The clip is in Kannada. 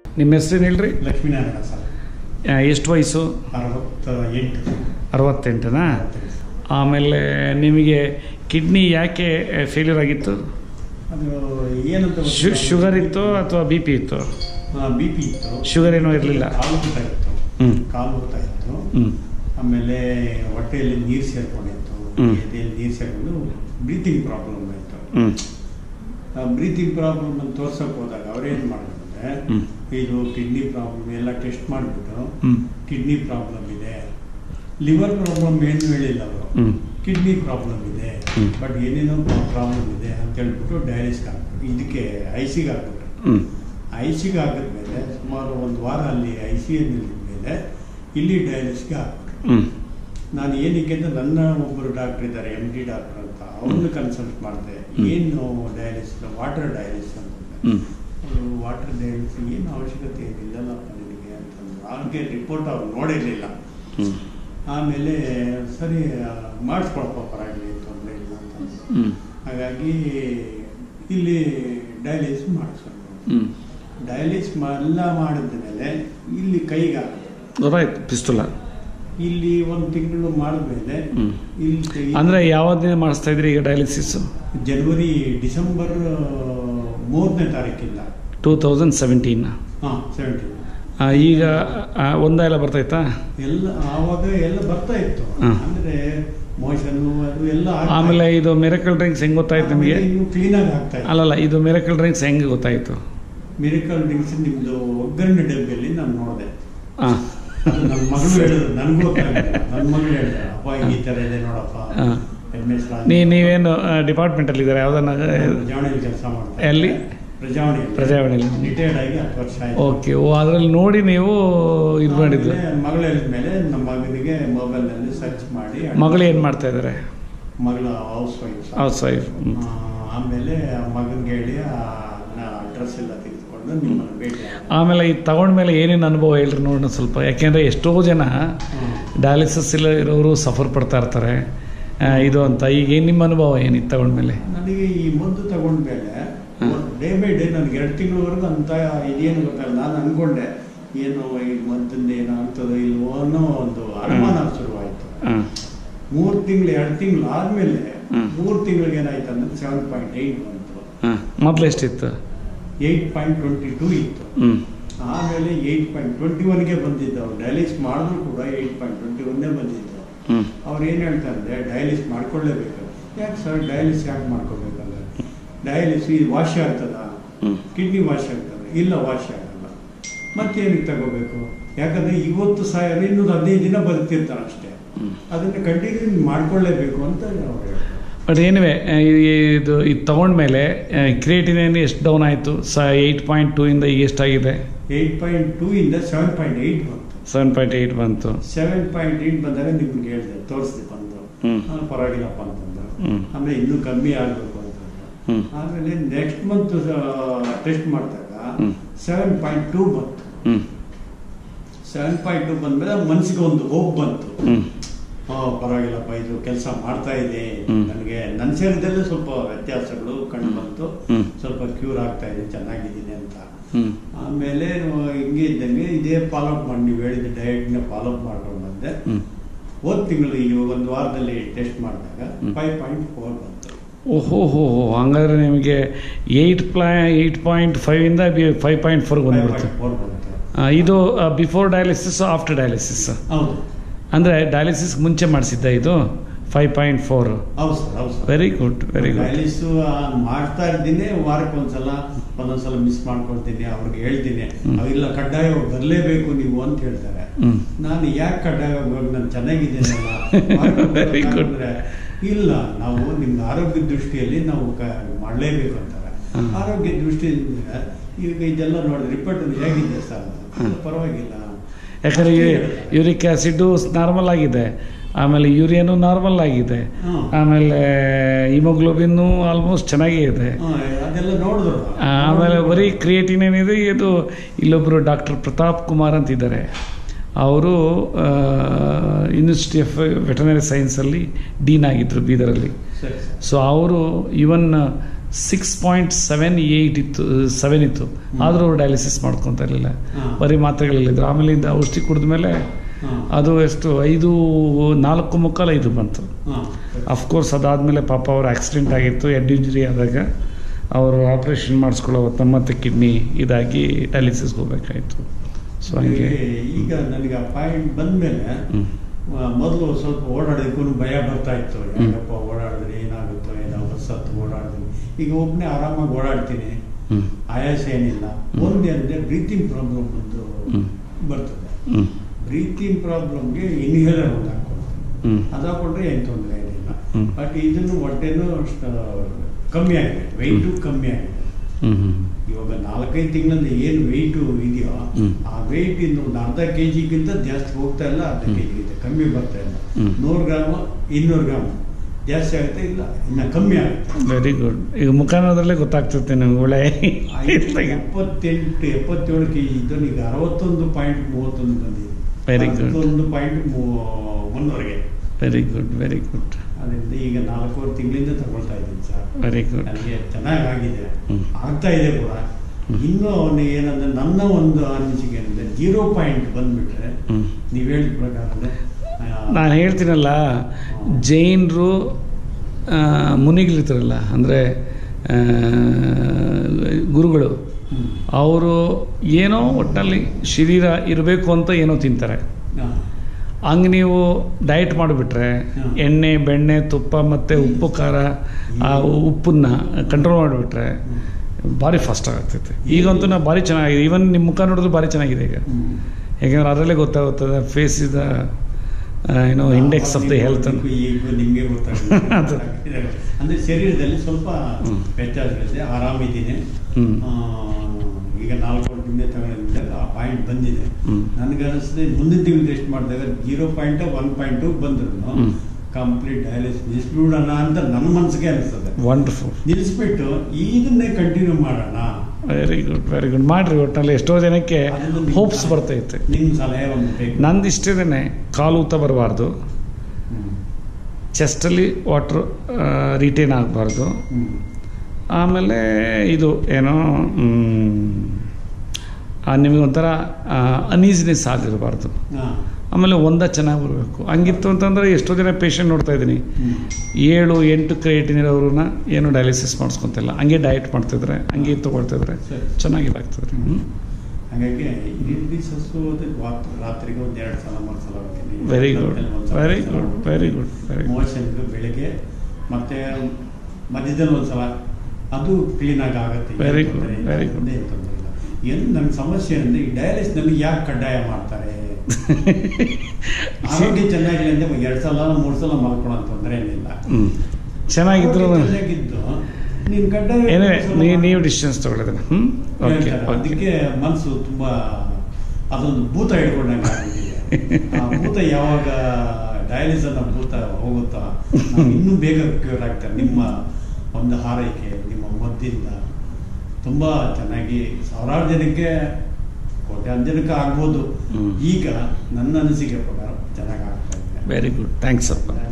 ನಿಮ್ಮ ಹೆಸರೇನು ಹೇಳ್ರಿ ಲಕ್ಷ್ಮೀನಾರಾಯಣ ಸರ್ ಆ, ಎಷ್ಟು ವಯಸ್ಸು ಅರವತ್ತ ಎಂಟು ಅರವತ್ತೆಂಟನಾ ಆಮೇಲೆ ನಿಮಗೆ ಕಿಡ್ನಿ ಯಾಕೆ ಫೇಲ್ಯೂರ್ ಆಗಿತ್ತು ಅದು ಏನಂತ ಶು ಶುಗರ್ ಇತ್ತು ಅಥವಾ ಬಿ ಪಿ ಇತ್ತು ಬಿ ಪಿ ಇತ್ತು ಶುಗರ್ ಏನೂ ಇರಲಿಲ್ಲ ಕಾಲು ಊತ ಇತ್ತು ಹ್ಞೂ ಕಾಲು ಊತ ಇತ್ತು ಹ್ಞೂ ಆಮೇಲೆ ಹೊಟ್ಟೆಯಲ್ಲಿ ನೀರು ಸೇರ್ಕೊಂಡಿತ್ತು ಹ್ಮ್. ಎದೆಯಲ್ಲಿ ನೀರು ಸೇರ್ಕೊಂಡು ಬ್ರೀತಿಂಗ್ ಪ್ರಾಬ್ಲಮ್ ಆಯಿತು ಹ್ಞೂ ಬ್ರೀತಿಂಗ್ ಪ್ರಾಬ್ಲಮ್ ಅಂತ ತೋರ್ಸಕ್ಕೆ ಹೋದಾಗ ಅವ್ರೇನು ಮಾಡಿದ್ರೆ ಹ್ಮ್. ಇದು ಕಿಡ್ನಿ ಪ್ರಾಬ್ಲಮ್ ಎಲ್ಲ ಟೆಸ್ಟ್ ಮಾಡಿಬಿಟ್ಟು ಹ್ಞೂ ಕಿಡ್ನಿ ಪ್ರಾಬ್ಲಮ್ ಇದೆ ಲಿವರ್ ಪ್ರಾಬ್ಲಮ್ ಏನು ಹೇಳಿಲ್ಲ ಅವರು ಹ್ಞೂ ಕಿಡ್ನಿ ಪ್ರಾಬ್ಲಮ್ ಇದೆ ಹ್ಮ್. ಬಟ್ ಏನೇನೋ ಪ್ರಾಬ್ಲಮ್ ಇದೆ ಅಂತ ಹೇಳ್ಬಿಟ್ಟು ಡಯಾಲಿಸ್ಗೆ ಹಾಕ್ಬಿಟ್ಟು ಇದಕ್ಕೆ ಐ ಸಿಗೆ ಹಾಕ್ಬಿಟ್ರು ಹ್ಞೂ ಐ ಸಿಗೆ ಹಾಕಿದ್ಮೇಲೆ ಸುಮಾರು ಒಂದು ವಾರ ಅಲ್ಲಿ ಐ ಸಿ ಮೇಲೆ ಇಲ್ಲಿ ಡಯಾಲಿಸ್ಗೆ ಹಾಕ್ಬಿಟ್ರು ಹ್ಞೂ ನಾನು ಏನಕ್ಕೆ ಅಂತ ನನ್ನ ಒಬ್ಬರು ಡಾಕ್ಟರ್ ಇದ್ದಾರೆ ಎಮ್ ಡಿ ಡಾಕ್ಟರ್ ಅಂತ ಅವ್ರನ್ನ ಕನ್ಸಲ್ಟ್ ಮಾಡಿದೆ ಹ್ಮ್. ಏನು ಡಯಾಲಿಸ್ ವಾಟರ್ ಡಯಾಲಿಸ್ ಅಂತ ಹ್ಞೂ ವಾಟರ್ ಡಯಾಲಿಸ್ ಏನು ಅವಶ್ಯಕತೆ ಏನಿಲ್ಲಲ್ಲಪ್ಪ ನಿನಗೆ ಅಂತಂದ್ರು ಅವ್ರಿಗೆ ರಿಪೋರ್ಟ್ ಅವ್ರು ನೋಡಿರಲಿಲ್ಲ ಹ್ಞೂ ಆಮೇಲೆ ಸರಿ ಮಾಡಿಸ್ಕೊಳಪ್ಪ ಪರವಾಗಿಲ್ಲ ತೊಂದರೆ ಇಲ್ಲ ಅಂತಂದ್ರು ಹ್ಞೂ ಹಾಗಾಗಿ ಇಲ್ಲಿ ಡಯಾಲಿಸ್ ಮಾಡಿಸ್ಕೊಂಡು ಹ್ಞೂ ಡಯಾಲಿಸ್ ಎಲ್ಲ ಮಾಡಿದ್ಮೇಲೆ ಇಲ್ಲಿ ಕೈಗೆ ಹಾಕಿದ್ರು. ಗೊತ್ತಾಯ್ತು ಪಿಸ್ತೂಲ ಇಲ್ಲಿ ಒಂದು ತಿಂಗಳು ಮಾಡಿದ್ಮೇಲೆ ಹ್ಮ್. ಇಲ್ಲಿ ಕೈ- ಅಂದರೆ ಯಾವತ್ತಿನ ಮಾಡಿಸ್ತಾ ಇದ್ರಿ ಈಗ ಡಯಾಲಿಸಿಸ್ಸು ಜನವರಿ ಡಿಸೆಂಬರ್ ಮೂರನೇ ತಾರೀಕಿಂದ ಟೂ ತೌಸಂಡ್ ಸೆವೆಂಟೀನ್ ಹಾಂ ಸೆವೆಂಟೀನ್ ಈಗ ಆ, ಒಂದ ಎಲ್ಲ ಬರ್ತಾಯ್ತಾ ಎಲ್ಲ ಆವಾಗ ಎಲ್ಲ ಬರ್ತಾ ಇತ್ತು ಹಾ. ಅಂದ್ರೆ ಮೋಷನ್ನು ಅದು ಎಲ್ಲ ಆಗ್ತಾ ಆಮೇಲೆ ಇತ್ತು. ಇದು ಮಿರಕಲ್ ಡ್ರಿಂಕ್ಸ್ ಹೆಂಗೆ ಗೊತ್ತಾಯ್ತು ನಿಮಗೆ ಆಮೇಲೆ ಇನ್ನು ಕ್ಲೀನಾಗಿ ಆಗ್ತಾ ಇತ್ತು ಅಲ್ಲಲ್ಲ ಇದು ಮಿರಕಲ್ ಡ್ರಿಂಕ್ಸ್ ಹೆಂಗೆ ಗೊತ್ತಾಯ್ತು ಮಿರಿಕಲ್ ಡ್ರಿಂಕ್ಸ್ ನಿಮ್ದು ಒಗ್ಗರಣೆ ಡಬ್ಬಿಯಲ್ಲಿ ನಾನು ನೋಡಿದೆ ಹಾಂ ಅದು ನನ್ನ ಮಗಳು ಹೇಳಿದ್ರು ನನಗೂ ಗೊತ್ತಾಗಿಲ್ಲ ನನ್ನ ಮಗಳು ಹೇಳಿದ್ರು ಅಪ್ಪ ಈ ಥರ ಇದೆ ನೋಡಪ್ಪ ಹಾ. ಎಮ್ ಎಸ್ ನೀ ನೀವೇನು ಡಿಪಾರ್ಟ್ಮೆಂಟಲ್ಲಿ ಇದ್ದಾರೆ ಯಾವುದನ್ನ ಪ್ರಜಾವಣೆಯಲ್ಲಿ ಕೆಲಸ ಮಾಡ್ತಾರೆ ಎಲ್ಲಿ? ಪ್ರಜಾವಣೆ ಪ್ರಜಾವಾಣಿಯಲ್ಲಿ. ರಿಟೈರ್ಡ್ ಆಗಿ ಹತ್ತು ವರ್ಷ ಆಯ್ತು ಓಕೆ ಓ ಅದರಲ್ಲಿ ನೋಡಿ ನೀವು ಇದು ಮಾಡಿದ್ದು ಆಮೇಲೆ ಮಗಳು ಹೇಳಿದ ಮೇಲೆ ನಮ್ಮ ಮಗನಿಗೆ ಮೊಬೈಲ್ನಲ್ಲಿ ಸರ್ಚ್ ಮಾಡಿ ಮಗಳು ಏನು ಮಾಡ್ತಾ ಇದ್ದಾರೆ ಮಗಳ ಹೌಸ್ ವೈಫ್ ಹೌಸ್ ವೈಫ್ ಆಮೇಲೆ ಆ ಮಗನ್ಗೆ ಹೇಳಿ ಅಡ್ರೆಸ್ ಎಲ್ಲ ತೆಗೆದುಕೊಂಡು ನಿಮ್ಮನ್ನು ಭೇಟಿ ಆದೆ. ಆಮೇಲೆ ಇದು ತಗೊಂಡ್ಮೇಲೆ ಏನೇನು ಅನುಭವ ಹೇಳ್ರಿ ನೋಡೋಣ ಸ್ವಲ್ಪ ಯಾಕೆಂದರೆ ಎಷ್ಟೋ ಜನ ಹ್ಮ್. ಡಯಾಲಿಸಿಸ್ ಇಲ್ಲ ಇರೋರು ಸಫರ್ ಪಡ್ತಾ ಇರ್ತಾರೆ ಆ, ಇದು ಅಂತ ಈಗ ಏನು ನಿಮ್ಮ ಅನುಭವ ಏನು ಇದು ತಗೊಂಡ್ಮೇಲೆ ನನಗೆ ಈ ಮದ್ದು ತಗೊಂಡ್ಮೇಲೆ ಡೇ ಬೈ ಡೇ ನನಗೆ ಎರಡು ತಿಂಗಳವರೆಗೂ ಅಂತ ಇದೇನು ಗೊತ್ತಲ್ಲ ನಾನು ಅನ್ಕೊಂಡೆ ಏನು ಈ ಮದ್ದಿಂದ ಏನೋ ಆಗ್ತದೋ ಇಲ್ವೋ ಅನ್ನೋ ಒಂದು ಅನುಮಾನ ಶುರುವಾಯಿತು ಹಾಂ ಮೂರು ತಿಂಗಳು ಎರಡು ತಿಂಗಳು ಆದಮೇಲೆ ಹ್ಮ್. ಮೂರು ತಿಂಗಳಿಗೆ ಏನಾಯ್ತು ಅಂದ್ರೆ ಸೆವೆನ್ ಪಾಯಿಂಟ್ ಏಯ್ಟ್ ಬಂತು ಹಾಂ ಮೊದಲು ಎಷ್ಟಿತ್ತು ಏಯ್ಟ್ ಪಾಯಿಂಟ್ ಟ್ವೆಂಟಿ ಟೂ ಇತ್ತು ಹ್ಞೂ ಆಮೇಲೆ ಏಯ್ಟ್ ಪಾಯಿಂಟ್ ಟ್ವೆಂಟಿ ಒನ್ಗೆ ಬಂದಿದ್ದು ಅವ್ರು ಡಯಾಲಿಸ್ ಮಾಡಿದ್ರು ಕೂಡ ಏಯ್ಟ್ ಪಾಯಿಂಟ್ ಟ್ವೆಂಟಿ ಒನ್ನೇ ಬಂದಿದ್ದು ಹ್ಞೂ ಅವ್ರು ಏನು ಹೇಳ್ತಾರೆ ಡಯಾಲಿಸ್ ಮಾಡ್ಕೊಳ್ಳೇಬೇಕು ಯಾಕೆ ಸರ್ ಡಯಾಲಿಸ್ ಯಾಕೆ ಮಾಡ್ಕೋಬೇಕಂದ್ರೆ ಡಯಾಲಿಸ್ ಇದು ವಾಶ್ ಆಗ್ತದ ಹ್ಮ್. ಕಿಡ್ನಿ ವಾಶ್ ಆಗ್ತದೆ ಇಲ್ಲ ವಾಶ್ ಆಗಲ್ಲ ಮತ್ತೇನಕ್ಕೆ ತಗೋಬೇಕು ಯಾಕಂದ್ರೆ ಇವತ್ತು ಸಾಯಲು ಇನ್ನೊಂದು ಹದಿನೈದು ದಿನ ಬದುಕ್ತಿರ್ತಾನೆ ಅಷ್ಟೇ ಹ್ಮ್. ಅದನ್ನು ಕಂಟಿನ್ಯೂ ಮಾಡ್ಕೊಳ್ಳೇಬೇಕು ಅಂತ ಅವ್ರು ಹೇಳ್ತಾರೆ ಬಟ್ ಏನಿವೆ ಇದು ಇದು ತಗೊಂಡ್ಮೇಲೆ ಕ್ರಿಯೇಟಿನ್ ಎಷ್ಟು ಡೌನ್ ಆಯಿತು ಸ ಏಯ್ಟ್ ಪಾಯಿಂಟ್ ಟೂ ಇಂದ ಈಗ ಎಷ್ಟಾಗಿದೆ ಏಯ್ಟ್ ಪಾಯಿಂಟ್ ಟೂ ಇಂದ ಸೆವೆನ್ ಪಾಯಿಂಟ್ ಏಯ್ಟ್ ಬಂತು ಸೆವೆನ್ ಪಾಯಿಂಟ್ ಏಯ್ಟ್ ಬಂತು ಸೆವೆನ್ ಪಾಯಿಂಟ್ ಏಯ್ಟ್ ಬಂದಾಗ ನಿಮ್ಗೆ ಹೇಳಿದೆ ತೋರಿಸ್ದೆ ಬಂದು ಹ್ಮ್. ಆ, ಪರವಾಗಿಲ್ಲಪ್ಪ ಅಂತಂದ್ರು ಹ್ಮ್. ಆಮೇಲೆ ಇನ್ನೂ ಕಮ್ಮಿ ಆಗಬೇಕು ಅಂತಂದ್ರು ಹ್ಮ್. ಆಮೇಲೆ ನೆಕ್ಸ್ಟ್ ಮಂತ್ ಟೆಸ್ಟ್ ಮಾಡಿದಾಗ ಹ್ಮ್. ಸೆವೆನ್ ಪಾಯಿಂಟ್ ಟೂ ಬಂತು ಹ್ಞೂ ಸೆವೆನ್ ಪಾಯಿಂಟ್ ಟೂ ಬಂದ್ಮೇಲೆ ಮನಸ್ಸಿಗೆ ಒಂದು ಹೋಪ್ ಬಂತು ಹ್ಞೂ ಆ, ಪರವಾಗಿಲ್ಲಪ್ಪ ಇದು ಕೆಲಸ ಮಾಡ್ತಾ ಇದೆ ಹ್ಮ್. ನನಗೆ ನನ್ನ ಸೇರಿದಲ್ಲೇ ಸ್ವಲ್ಪ ವ್ಯತ್ಯಾಸಗಳು ಕಂಡು ಬಂತು ಹ್ಮ್. ಸ್ವಲ್ಪ ಕ್ಯೂರ್ ಆಗ್ತಾ ಇದೆ ಚೆನ್ನಾಗಿದ್ದೀನಿ ಅಂತ ಹ್ಞೂ ಆಮೇಲೆ ಆ, ಹಿಂಗೆ ಇದ್ದಂಗೆ ಇದೇ ಫಾಲೋಅಪ್ ಮಾಡಿ ನೀವು ಹೇಳಿದ ಡಯಟ್ನ ಫಾಲೋಅಪ್ ಮಾಡ್ಕೊಂಡು ಬಂದೆ ಹ್ಞೂ ಹೋದ ತಿಂಗಳು ಈ ಒಂದು ವಾರದಲ್ಲಿ ಟೆಸ್ಟ್ ಮಾಡಿದಾಗ ಹ್ಮ್. ಫೈವ್ ಪಾಯಿಂಟ್ ಫೋರ್ ಬಂತು ಓಹೋ ಹೋ ಹೋ ಹಂಗಾದ್ರೆ ನಿಮಗೆ ಏಯ್ಟ್ ಪ್ಲಾ ಏಯ್ಟ್ ಪಾಯಿಂಟ್ ಫೈವಿಂದ ಫೈವ್ ಪಾಯಿಂಟ್ ಫೋರ್ಗೆ ಫೈವ್ ಬಂದ್ಬಿಡ್ತು ಪಾಯಿಂಟ್ ಫೋರ್ ಬಂತು ಆ, ಇದು ಬಿಫೋರ್ ಡಯಾಲಿಸಿಸ್ ಆಫ್ಟರ್ ಡಯಾಲಿಸಿಸ್ ಹೌದು ಅಂದರೆ ಡಯಾಲಿಸಿಸ್ ಮುಂಚೆ ಮಾಡಿಸಿದ್ದ ಇದು ಫೈವ್ ಪಾಯಿಂಟ್ ಫೋರ್ ಹೌದು ಸರ್ ಹೌದು sir very good very good dialysis ಮಾಡ್ತಾ ಇದ್ದೀನಿ ವಾರಕ್ಕೆ ಒಂದ್ಸಲ ಒಂದೊಂದ್ಸಲ ಮಿಸ್ ಮಾಡ್ಕೊಳ್ತೀನಿ ಅವ್ರಿಗೆ ಹೇಳ್ತೀನಿ ಹ್ಮ್. ಅವಿಲ್ಲ ಕಡ್ಡಾಯವಾಗಿ ಬರಲೇಬೇಕು ನೀವು ಅಂತ ಹೇಳ್ತಾರೆ ಹ್ಞೂ ನಾನು ಯಾಕೆ ಕಡ್ಡಾಯವಾಗಿ ಹೋಗಿ ನಾನು ಚೆನ್ನಾಗಿದ್ದೀನಲ್ಲ Very good. ಅಂದ್ರೆ, ಇಲ್ಲ ನಾವು ನಿಮ್ಗೆ ಆರೋಗ್ಯ ದೃಷ್ಟಿಯಲ್ಲಿ ನಾವು ಕ- ಮಾಡಲೇಬೇಕು ಅಂತಾರೆ ಹ್ಮ್. ಆರೋಗ್ಯ ದೃಷ್ಟಿಯಿಂದ ಈಗ ಇದೆಲ್ಲ ನೋಡಿದ್ರೆ ರಿಪೋರ್ಟ್ ಹೇಗಿದೆ ಸರ್ ಹ್ಮ್. ಪರವಾಗಿಲ್ಲ ಯಾಕಂದರೆ ಅಷ್ಟೇ ಹೇಳ್ತಾರೆ. ಯೂರಿಕ್ ಆ್ಯಸಿಡು ನಾರ್ಮಲ್ ಆಗಿದೆ ಆಮೇಲೆ ಯೂರಿಯನು ನಾರ್ಮಲ್ ಆಗಿದೆ ಹ್ಮ್. ಆಮೇಲೆ ಹಿಮೋಗ್ಲೋಬಿನ್ನು ಆಲ್ಮೋಸ್ಟ್ ಚೆನ್ನಾಗೇ ಇದೆ ಹಾ, ಅದೆಲ್ಲ ನೋಡಿದ್ರು ಆಮೇಲೆ ಬರೀ ಕ್ರಿಯೇಟಿನ್ ಏನಿದೆ ಇದು ಇಲ್ಲೊಬ್ಬರು ಡಾಕ್ಟರ್ ಪ್ರತಾಪ್ ಕುಮಾರ್ ಅಂತಿದ್ದಾರೆ ಅವರು ಯೂನಿವರ್ಸಿಟಿ ಆಫ್ ವೆಟನರಿ ಸೈನ್ಸಲ್ಲಿ ಡೀನ್ ಆಗಿದ್ದರು ಬೀದರಲ್ಲಿ ಸರಿ ಸರ್ ಸೊ ಅವರು even six point seven eight ಇತ್ತು ಸೆವೆನ್ ಇತ್ತು ಆದರೂ ಅವ್ರು ಡಯಾಲಿಸಿಸ್ ಮಾಡ್ಕೊತಾ ಇರಲಿಲ್ಲ ಹಾ. ಬರೀ ಮಾತ್ರೆಗಳಿಲ್ಲಿದ್ರು ಆಮೇಲೆ ಇಂದ ಔಷಧಿ ಕುಡಿದ ಮೇಲೆ ಹಾ. ಅದು ಎಷ್ಟು ಐದು ನಾಲ್ಕು ಮುಕ್ಕಾಲು ಐದು ಬಂತು ಹಾ. ಅಫ್ಕೋರ್ಸ್ ಅದಾದಮೇಲೆ ಪಾಪ ಅವ್ರ ಆಕ್ಸಿಡೆಂಟ್ ಆಗಿತ್ತು ಹೆಡ್ ಇಂಜುರಿ ಆದಾಗ ಅವರು ಆಪ್ರೇಷನ್ ಮಾಡಿಸ್ಕೊಳ್ಳೋ ಹೊತ್ತು ಮತ್ತೆ ಕಿಡ್ನಿ ಇದಾಗಿ ಡಯಾಲಿಸಿಸ್ಗೆ ಹೋಗ್ಬೇಕಾಯ್ತು ಸೊ ಹಂಗೆ ಈಗ ನನಗೆ ಆ ಪಾಯಿಂಟ್ ಬಂದ್ಮೇಲೆ ಹ್ಮ್. ಮೊದಲು ಸ್ವಲ್ಪ ಓಡಾಡೋದಕ್ಕೂ ಭಯ ಬರ್ತಾ ಇತ್ತು ಯಾಕಪ್ಪ ಓಡಾಡಿದ್ರೆ ಏನಾಗುತ್ತೋ ಏನೋ ಬಸ್ ಹತ್ತು ಓಡಾಡ್ತೀನಿ ಈಗ ಒಬ್ಬನೇ ಆರಾಮಾಗಿ ಓಡಾಡ್ತೀನಿ ಹ್ಮ್. ಆಯಾಸ ಏನಿಲ್ಲ ಹ್ಮ್. ಒಂದೇನಂದ್ರೆ ಬ್ರೀತಿಂಗ್ ಪ್ರಾಬ್ಲಮ್ ಒಂದು ಹ್ಮ್. ಬರ್ತದೆ ಹ್ಮ್. ಬ್ರೀತಿಂಗ್ ಪ್ರಾಬ್ಲಮ್ಗೆ ಇನ್ಹೇಲರ್ ಒಂದು ಹಾಕೊಳ್ತೀನಿ ಹ್ಮ್. ಅದು ಹಾಕೊಂಡ್ರೆ ಏನು ತೊಂದರೆ ಏನಿಲ್ಲ ಹ್ಮ್. ಬಟ್ ಇದನ್ನು ಹೊಟ್ಟೆನೂ ಅಷ್ಟು ಕಮ್ಮಿ ಆಗಿದೆ ವೆಯ್ಟು ಕಮ್ಮಿ ಆಗಿದೆ ಹ್ಮ್. ಹ್ಮ್. ಇವಾಗ ನಾಲ್ಕೈದು ತಿಂಗಳಲ್ಲಿ ಏನು ವೆಯ್ಟು ಇದೆಯೋ ಹ್ಮ್. ಆ ವೆಯ್ಟ್ ಇನ್ನು ಒಂದು ಅರ್ಧ ಕೆ ಜಿಗಿಂತ ಜಾಸ್ತಿ ಹೋಗ್ತಾ ಇಲ್ಲ ಅರ್ಧ ಹ್ಮ್. ಕೆ ಜಿಗಿಂತ ಕಮ್ಮಿ ಬರ್ತಾ ಇಲ್ಲ ಹ್ಮ್. ನೂರು ಗ್ರಾಮ್ ಇನ್ನೂರು ಗ್ರಾಮ್ ಜಾಸ್ತಿ ಆಗುತ್ತೆ ಇಲ್ಲ ಇನ್ನು ಕಮ್ಮಿ ಆಗುತ್ತೆ ವೆರಿ ಗುಡ್ ಈಗ ಮುಖ ನೋಡಿದ್ರಲ್ಲೇ ಗೊತ್ತಾಗ್ತೈತೆ ನಿಮ್ಗೆ ಒಳ್ಳೆ ಎಪ್ಪತ್ತೆಂಟು ಎಪ್ಪತ್ತೇಳು ಕೆ ಜಿ ಇದ್ದು ಈಗ ಅರವತ್ತೊಂದು ಪಾಯಿಂಟ್ ಮೂವತ್ತೊಂದು ಬಂದಿದೆ Very good. ಅರವತ್ತೊಂದು ಪಾಯಿಂಟ್ ಮುನ್ನೂರಿಗೆ ವೆರಿ ಗುಡ್ ವೆರಿ ಗುಡ್ ಅದರಿಂದ ಈಗ ನಾಲ್ಕೂವರೆ ತಿಂಗಳಿಂದ ತಗೊಳ್ತಾ ಇದ್ದೀನಿ ಸರ್ ವೆರಿ ಗುಡ್ ನನಗೆ ಚೆನ್ನಾಗಿ ಆಗಿದೆ ಹ್ಮ್. ಆಗ್ತಾ ಇದೆ ಕೂಡ ಹ್ಮ್. ಇನ್ನೂ ಅವನು ಏನಂದ್ರೆ ನನ್ನ ಒಂದು ಅನಿಸಿಕೆ ಏನಂದ್ರೆ ಜೀರೋ ಪಾಯಿಂಟ್ ಬಂದ್ಬಿಟ್ರೆ ಹ್ಮ್. ನೀವು ಹೇಳಿದ ಪ್ರಕಾರ ನಾನು ಹೇಳ್ತೀನಲ್ಲ ಜೈನರು ಮುನಿಗಳಿರ್ತಾರಲ್ಲ ಅಂದರೆ ಗುರುಗಳು ಅವರು ಏನೋ ಒಟ್ಟಲ್ಲಿ ಶರೀರ ಇರಬೇಕು ಅಂತ ಏನೋ ತಿಂತಾರೆ ಹಂಗೆ ನೀವು ಡಯಟ್ ಮಾಡಿಬಿಟ್ರೆ ಹ್ಮ್. ಎಣ್ಣೆ ಬೆಣ್ಣೆ ತುಪ್ಪ ಮತ್ತು ಉಪ್ಪು ಖಾರ ಆ ಉಪ್ಪನ್ನ ಕಂಟ್ರೋಲ್ ಮಾಡಿಬಿಟ್ರೆ ಭಾರಿ ಫಾಸ್ಟ್ ಆಗ್ತೈತೆ ಈಗಂತೂ ನಾ ಭಾರಿ ಚೆನ್ನಾಗಿದೆ ಈವನ್ ನಿಮ್ಮ ಮುಖ ನೋಡಿದ್ರು ಭಾರಿ ಚೆನ್ನಾಗಿದೆ ಈಗ ಯಾಕೆಂದ್ರೆ ಅದರಲ್ಲೇ ಗೊತ್ತಾಗುತ್ತದೆ ಫೇಸ್ ಇಸ್ ದ ಏನೋ ಇಂಡೆಕ್ಸ್ ಆಫ್ ದ ಹೆಲ್ತ್ ಅಂತ ಈಗ ನಿಮಗೆ ಅದು. ಗೊತ್ತಾಗುತ್ತೆ ಅಂದ್ರೆ ಶರೀರದಲ್ಲಿ ಸ್ವಲ್ಪ ಹ್ಮ್. ವ್ಯತ್ಯಾಸಗಳಿದೆ ಆರಾಮಿದ್ದೀನಿ ಹ್ಮ್. ಆ, ಈಗ ನಾಲ್ಕು ವರ್ಷದಿಂದ ತಗೊಂಡಿದ್ದಾಗ ಆ ಪಾಯಿಂಟ್ ಬಂದಿದೆ ಹ್ಮ್. ನನಗೆ ಅನಿಸ್ತದೆ ಮುಂದಿನ ತಿಂಗಳು ಟೆಸ್ಟ್ ಮಾಡಿದಾಗ zero point one point two ಬಂದ್ರು ಹ್ಮ್. ಕಂಪ್ಲೀಟ್ ಡಯಾಲಿಸಿಸ್ ನಿಲ್ಲಿಸ್ಬಿಡೋಣ ಅಂತ ನನ್ನ ಮನಸ್ಸಿಗೆ ಅನಿಸ್ತದೆ ವಂಡರ್ಫುಲ್ ನಿಲ್ಲಿಸ್ಬಿಟ್ಟು ಇದನ್ನೇ ಕಂಟಿನ್ಯೂ ಮಾಡೋಣ ವೆರಿ ಗುಡ್ ವೆರಿ ಗುಡ್ ಮಾಡ್ರಿ ಒಟ್ಟಿನಲ್ಲಿ ಎಷ್ಟೋ ಜನಕ್ಕೆ ಅದನ್ನು ನಿಮ್ಮ ಹೋಪ್ಸ್ ಸಲಹೆ- ಬರ್ತೈತೆ ನಿಮ್ಮ ಸಲಹೆ ಒಂದು ಬೇಕು ನಂದು ಇಷ್ಟೇನೆ ಕಾಲು ಊತ ಬರಬಾರ್ದು ಹ್ಮ್. ಚೆಸ್ಟಲ್ಲಿ ವಾಟ್ರ್ ರಿಟೇನ್ ಆಗಬಾರ್ದು ಹ್ಮ್. ಆಮೇಲೆ ಇದು ಏನೋ ನಿಮಗೆ ಒಂಥರ ಅನೀಸಿನೆಸ್ ಆಗಿರಬಾರ್ದು ಹಾ. ಆಮೇಲೆ ಒಂದ ಚೆನ್ನಾಗಿ ಬರಬೇಕು ಹಂಗಿತ್ತು ಅಂತಂದರೆ ಎಷ್ಟೋ ಜನ ಪೇಷಂಟ್ ನೋಡ್ತಾ ಇದ್ದೀನಿ ಹ್ಮ್. ಏಳು ಎಂಟು ಕ್ರಿಯೇಟಿನ್ ಇರೋರನ್ನ ಏನು ಡಯಾಲಿಸಿಸ್ ಮಾಡಿಸ್ಕೊಂತಿಲ್ಲ ಹಂಗೆ ಡಯಟ್ ಮಾಡ್ತಿದ್ರೆ ಹಂಗೆ ತೊಗೊಳ್ತಿದ್ರೆ ಸರಿ. ಚೆನ್ನಾಗಿ ಇದಾಗ್ತದೆ ಹ್ಞೂ ಹಾಗಾಗಿ ಇಡೀ ಸಸ್ಸು ರಾತ್ರಿಗೆ ಒಂದು ಎರಡು ಸಲ ಮೂರು ಸಲ ಹೋಗ್ತೀನಿ very good very good very good very good ಮೋಷನ್ಗೆ ಬೆಳಿಗ್ಗೆ ಮತ್ತೆ ಮಧ್ಯದಲ್ಲಿ ಒಂದು ಸಲ ಅದು ಕ್ಲೀನಾಗಿ ಆಗುತ್ತೆ ಏನ್ Very good, ತೊಂದ್ರೆ ಇಲ್ಲ, very good. ಅದೇನ್ ತೊಂದ್ರೆ ಇಲ್ಲ. ಏನು ನನ್ನ ಸಮಸ್ಯೆ ಅಂದರೆ ಈ ಡಯಾಲಿಸ್ ನನಗೆ ಯಾಕೆ ಕಡ್ಡಾಯ ಮಾಡ್ತಾರೆ ಆರೋಗ್ಯ ಚೆನ್ನಾಗಿಲ್ಲ ಅಂದ್ರೆ ಎರಡು ಸಲ ಮೂರು ಸಲ ಮಲ್ಕೊಳ್ಳೋ ತೊಂದರೆ ಏನಿಲ್ಲ ಹ್ಞೂ ಚೆನ್ನಾಗಿದ್ರು ಆರೋಗ್ಯ ಚೆನ್ನಾಗಿದ್ದು ನೀನು ಕಡ್ಡಾಯ ಏನೇ ಮೂರ್ ಸಲ ನೀವು ನೀವು ಡಿಸ್ಟೆನ್ಸ್ ತೊಗೊಳ್ಳೋದನ್ನ ಹ್ಞೂ ಓಕೆ ಹೇಳ್ತಾರೆ. ಓಕೆ ಅದಕ್ಕೆ ಮನಸ್ಸು ತುಂಬಾ ಅದೊಂದು ಭೂತ ಹಿಡ್ಕೊಂಡಂಗೆ ಆಗ್ಬಿಟ್ಟಿದೆ ಆ ಭೂತ ಯಾವಾಗ ಡಯಾಲಿಸ್ ಅನ್ನೋ ಭೂತ ಹೋಗುತ್ತಾ ನಾವು ಇನ್ನೂ ಬೇಗ ಕ್ಯೂರ್ ಆಗ್ತಾರೆ ನಿಮ್ಮ ಒಂದು ಹಾರೈಕೆ ನಿಮ್ಮ ಮದ್ದಿಂದ ತುಂಬಾ ಚೆನ್ನಾಗಿ ಸಾವಿರಾರು ಜನಕ್ಕೆ ಕೋಟ್ಯಾಂತರ ಜನಕ್ಕೆ ಆಗ್ಬೋದು ಹ್ಮ್. ಈಗ ನನ್ನ ಅನಿಸಿಕೆ ಪ್ರಕಾರ ಚೆನ್ನಾಗಿ ಆಗ್ತಾ ಇದೆ ವೆರಿ ಗುಡ್ ಥ್ಯಾಂಕ್ಸ್ ಅಪ್ಪ